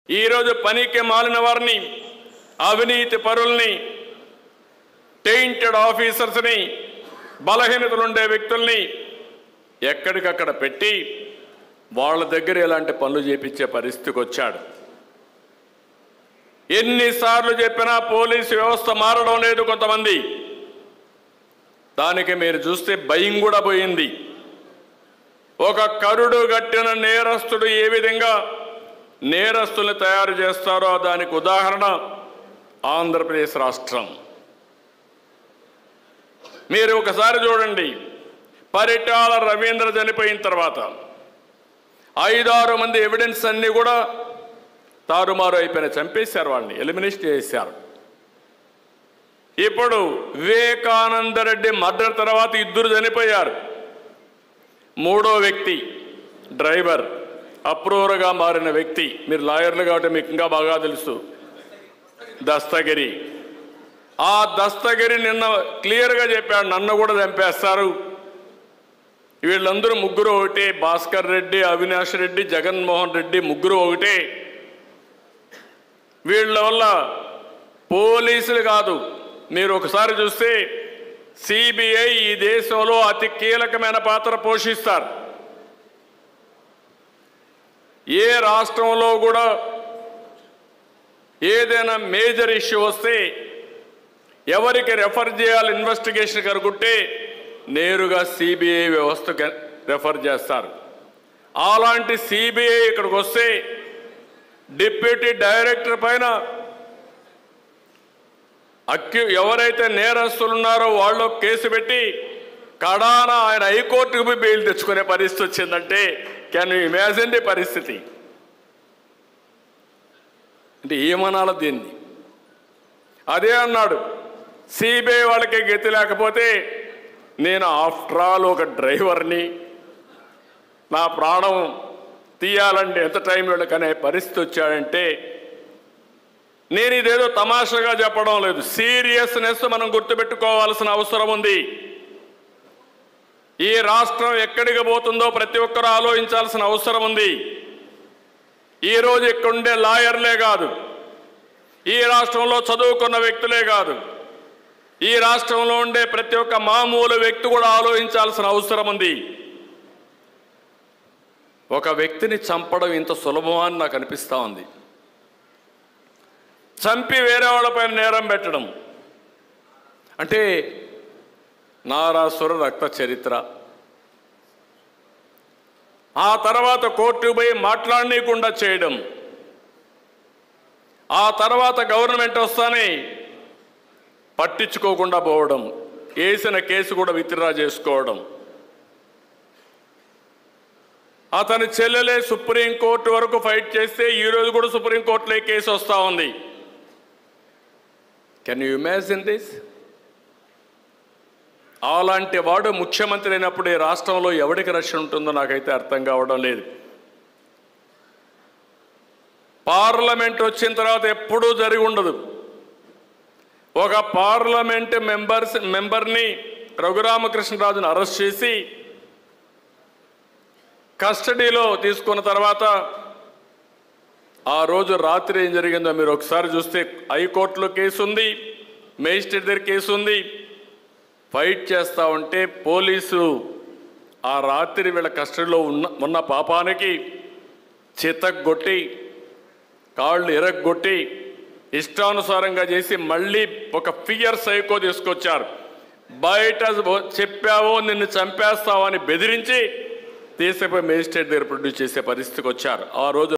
ఈరోజు పనికి మాలిన వారిని అవినీతి పరుల్ని టెయింటెడ్ ఆఫీసర్స్ని బలహీనతలుండే వ్యక్తుల్ని ఎక్కడికక్కడ పెట్టి వాళ్ళ దగ్గర ఇలాంటి పనులు చేపించే పరిస్థితికి వచ్చాడు ఎన్నిసార్లు చెప్పినా పోలీసు వ్యవస్థ మారడం లేదు కొంతమంది దానికి మీరు చూస్తే భయం కూడా పోయింది ఒక కరుడు గట్టిన నేరస్తుడు ఏ విధంగా నేరస్తుల్ని తయారు చేస్తారో దానికి ఉదాహరణ ఆంధ్రప్రదేశ్ రాష్ట్రం మీరు ఒకసారి చూడండి పరిటాల రవీంద్ర చనిపోయిన తర్వాత ఐదారు మంది ఎవిడెన్స్ అన్నీ కూడా తారుమారు అయిపోయిన చంపేశారు వాళ్ళని ఎలిమినేషన్ చేశారు ఇప్పుడు వివేకానంద రెడ్డి మర్డర్ తర్వాత ఇద్దరు చనిపోయారు మూడో వ్యక్తి డ్రైవర్ అప్రూవర్గా మారిన వ్యక్తి మీరు లాయర్లు కాబట్టి మీకు ఇంకా బాగా తెలుసు దస్తగిరి ఆ దస్తగిరి నిన్న క్లియర్గా చెప్పాడు నన్ను కూడా చంపేస్తారు వీళ్ళందరూ ముగ్గురు ఒకటే భాస్కర్ రెడ్డి అవినాష్ రెడ్డి జగన్మోహన్ రెడ్డి ముగ్గురు ఒకటే వీళ్ళ వల్ల పోలీసులు కాదు మీరు ఒకసారి చూస్తే సిబిఐ ఈ దేశంలో అతి కీలకమైన పాత్ర పోషిస్తారు ఏ రాష్ట్రంలో కూడా ఏదైనా మేజర్ ఇష్యూ వస్తే ఎవరికి రెఫర్ చేయాలి ఇన్వెస్టిగేషన్ కనుకుంటే నేరుగా సిబిఐ వ్యవస్థకు రెఫర్ చేస్తారు అలాంటి సిబిఐ ఇక్కడికి వస్తే డిప్యూటీ డైరెక్టర్ పైన అక్యు ఎవరైతే నేరస్తులు ఉన్నారో వాళ్ళు కేసు పెట్టి కడాన ఆయన హైకోర్టుకు పోయి బెయిల్ తెచ్చుకునే పరిస్థితి వచ్చిందంటే కెన్ యూ ఇమాజిన్ ది పరిస్థితి అంటే ఏమనాలి దీన్ని అదే అన్నాడు సిబిఐ వాళ్ళకి గతి లేకపోతే నేను ఆఫ్టర్ ఆల్ ఒక డ్రైవర్ని నా ప్రాణం తీయాలంటే ఎంత టైం వీళ్ళకనే పరిస్థితి వచ్చాడంటే నేను ఇదేదో తమాషాగా చెప్పడం లేదు సీరియస్నెస్ మనం గుర్తుపెట్టుకోవాల్సిన అవసరం ఉంది ఈ రాష్ట్రం ఎక్కడికి పోతుందో ప్రతి ఒక్కరూ ఆలోచించాల్సిన అవసరం ఉంది ఈ రోజు ఇక్కడ ఉండే లాయర్లే కాదు ఈ రాష్ట్రంలో చదువుకున్న వ్యక్తులే కాదు ఈ రాష్ట్రంలో ఉండే ప్రతి ఒక్క మామూలు వ్యక్తి కూడా ఆలోచించాల్సిన అవసరం ఉంది ఒక వ్యక్తిని చంపడం ఇంత సులభమా అని నాకు అనిపిస్తూ ఉంది చంపి వేరే వాళ్ళపైన నేరం పెట్టడం అంటే నారాసుర రక్త చరిత్ర ఆ తర్వాత కోర్టుకు పోయి మాట్లాడనీయకుండా చేయడం ఆ తర్వాత గవర్నమెంట్ వస్తానే పట్టించుకోకుండా పోవడం వేసిన కేసు కూడా విత్డ్రా చేసుకోవడం అతని చెల్లెలే సుప్రీంకోర్టు వరకు ఫైట్ చేస్తే ఈ రోజు కూడా సుప్రీంకోర్టులో ఈ కేసు వస్తూ ఉంది కెన్ యూ ఇమాజిన్ దిస్ అలాంటి వాడు ముఖ్యమంత్రి అయినప్పుడు ఈ రాష్ట్రంలో ఎవరికి రక్షణ ఉంటుందో నాకైతే అర్థం కావడం లేదు పార్లమెంట్ వచ్చిన తర్వాత ఎప్పుడూ జరిగి ఉండదు ఒక పార్లమెంట్ మెంబర్స్ మెంబర్ని రఘురామకృష్ణరాజును అరెస్ట్ చేసి కస్టడీలో తీసుకున్న తర్వాత ఆ రోజు రాత్రి ఏం జరిగిందో మీరు ఒకసారి చూస్తే హైకోర్టులో కేసు ఉంది మేజిస్ట్రేట్ దగ్గర కేసు ఉంది ఫైట్ చేస్తా ఉంటే పోలీసు ఆ రాత్రి వీళ్ళ కస్టడీలో ఉన్న ఉన్న పాపానికి చితగ్గొట్టి కాళ్ళు ఎరగొట్టి ఇష్టానుసారంగా చేసి మళ్ళీ ఒక ఫియర్ సైకో తీసుకొచ్చారు బయట చెప్పావో నిన్ను చంపేస్తావని బెదిరించి తీసిపోయి మేజిస్ట్రేట్ దగ్గర ప్రొడ్యూస్ చేసే పరిస్థితికి వచ్చారు ఆ రోజు